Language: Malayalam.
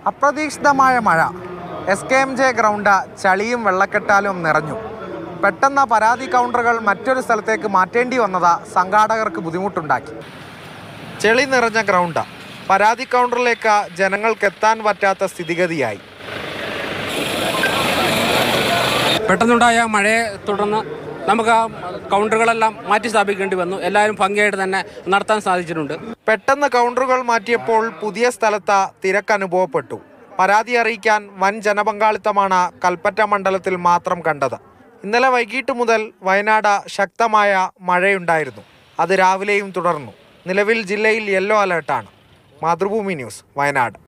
അപ്രതീക്ഷിതമായ മഴ S K M J ground ചളിയും വെള്ളക്കെട്ടാലും നിറഞ്ഞു പെട്ടെന്ന് പരാതി കൗണ്ടറുകൾ മറ്റൊരു സ്ഥലത്തേക്ക് മാറ്റേണ്ടി വന്നത് സംഘാടകർക്ക് ബുദ്ധിമുട്ടുണ്ടാക്കി ചെളി നിറഞ്ഞ ഗ്രൗണ്ട് പരാതി കൗണ്ടറിലേക്ക് ജനങ്ങൾക്ക് എത്താൻ പറ്റാത്ത സ്ഥിതിഗതിയായി പെട്ടെന്നുണ്ടായ മഴയെ തുടർന്ന് നമുക്ക് ആ കൗണ്ടറുകളെല്ലാം മാറ്റി സ്ഥാപിക്കേണ്ടി വന്നു എല്ലാവരും ഭംഗിയായിട്ട് തന്നെ നടത്താൻ സാധിച്ചിട്ടുണ്ട് പെട്ടെന്ന് കൗണ്ടറുകൾ മാറ്റിയപ്പോൾ പുതിയ സ്ഥലത്ത് തിരക്ക് അനുഭവപ്പെട്ടു പരാതി അറിയിക്കാൻ വൻ ജനപങ്കാളിത്തമാണ് കൽപ്പറ്റ മണ്ഡലത്തിൽ മാത്രം കണ്ടത് ഇന്നലെ വൈകിട്ട് മുതൽ വയനാട് ശക്തമായ മഴയുണ്ടായിരുന്നു അത് രാവിലെയും തുടർന്നു നിലവിൽ ജില്ലയിൽ യെല്ലോ അലേർട്ടാണ് മാതൃഭൂമി ന്യൂസ് വയനാട്